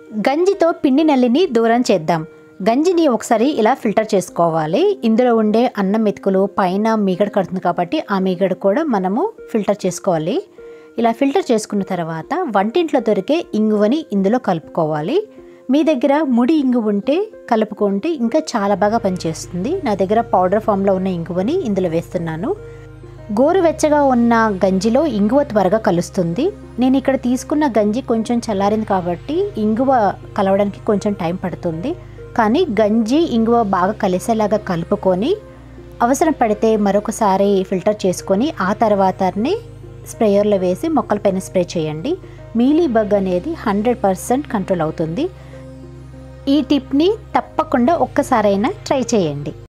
గంజితో పిండి నల్లిని దూరం చేద్దాం గంజిని ఒకసారి ఇలా ఫిల్టర్ చేసుకోవాలి ఇందులో ఉండే అన్నం మెతుకులు పైన మీగడ కడుతుంది కాబట్టి ఆ మీగడ కూడా మనము ఫిల్టర్ చేసుకోవాలి ఇలా ఫిల్టర్ చేసుకున్న తర్వాత వంటింట్లో దొరికే ఇంగువని ఇందులో కలుపుకోవాలి మీ దగ్గర ముడి ఇంగు ఉంటే కలుపుకుంటే ఇంకా చాలా బాగా పనిచేస్తుంది నా దగ్గర పౌడర్ ఫామ్లో ఉన్న ఇంగువని ఇందులో వేస్తున్నాను గోరువెచ్చగా ఉన్న గంజిలో ఇంగువ త్వరగా కలుస్తుంది నేను ఇక్కడ తీసుకున్న గంజి కొంచెం చల్లారింది కాబట్టి ఇంగువ కలవడానికి కొంచెం టైం పడుతుంది కానీ గంజి ఇంగువ బాగా కలిసేలాగా కలుపుకొని అవసరం పడితే మరొకసారి ఫిల్టర్ చేసుకొని ఆ తర్వాతనే స్ప్రేయర్లో వేసి మొక్కలపైన స్ప్రే చేయండి మీలీ బగ్ అనేది హండ్రెడ్ పర్సెంట్ కంట్రోల్ అవుతుంది ఈ టిప్ని తప్పకుండా ఒక్కసారైనా ట్రై చేయండి